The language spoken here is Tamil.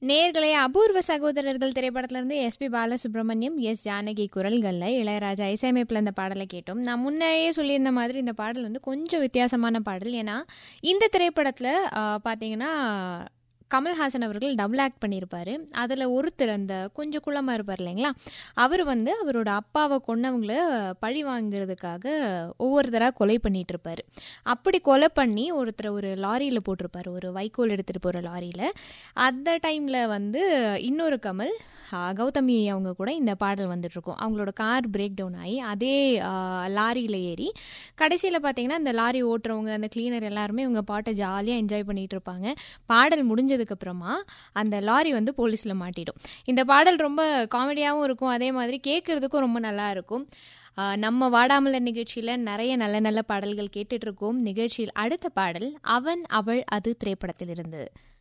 நேர்களே அபூர்வ சகோதரர்கள் திரைப்படத்துல இருந்து எஸ்பி பாலசுப்ரமணியம் எஸ் ஜானகி குரல்கள்ல இளையராஜா இசையமைப்புல இந்த பாடலை கேட்டோம் நான் முன்னாடியே சொல்லியிருந்த மாதிரி இந்த பாடல் வந்து கொஞ்சம் வித்தியாசமான பாடல் ஏன்னா இந்த திரைப்படத்துல ஆஹ், பாத்தீங்கன்னா கமல்ஹாசன் அவர்கள் டபுள் ஆக்ட் பண்ணியிருப்பாரு அதில் ஒருத்தர் அந்த கொஞ்சம் குள்ளமாக இருப்பார் இல்லைங்களா அவர் வந்து அவரோட அப்பாவை கொன்னவங்கள பழி வாங்குறதுக்காக ஒவ்வொருத்தராக கொலை பண்ணிட்டு இருப்பாரு அப்படி கொலை பண்ணி ஒருத்தரை ஒரு லாரியில் போட்டிருப்பாரு ஒரு வைக்கோல் எடுத்துகிட்டு போகிற லாரியில் அந்த டைமில் வந்து இன்னொரு கமல் ஆ, கௌதமி அவங்க கூட இந்த பாடல் வந்துட்டு இருக்கும் அவங்களோட கார் பிரேக் டவுன் ஆகி அதே லாரியில் ஏறி கடைசியில் பார்த்தீங்கன்னா இந்த லாரி ஓட்டுறவங்க அந்த கிளீனர் எல்லாருமே இவங்க பாட்டை ஜாலியாக என்ஜாய் பண்ணிட்டு இருப்பாங்க பாடல் முடிஞ்சதுக்கு அப்புறமா அந்த லாரி வந்து போலீஸில் மாட்டிடும் இந்த பாடல் ரொம்ப காமெடியாகவும் இருக்கும் அதே மாதிரி கேட்குறதுக்கும் ரொம்ப நல்லா இருக்கும் ஆ, நம்ம வாடாமல நிகழ்ச்சியில் நிறைய நல்ல நல்ல பாடல்கள் கேட்டுட்டு இருக்கோம் நிகழ்ச்சியில் அடுத்த பாடல் அவன் அவள் அது திரைப்படத்திலிருந்து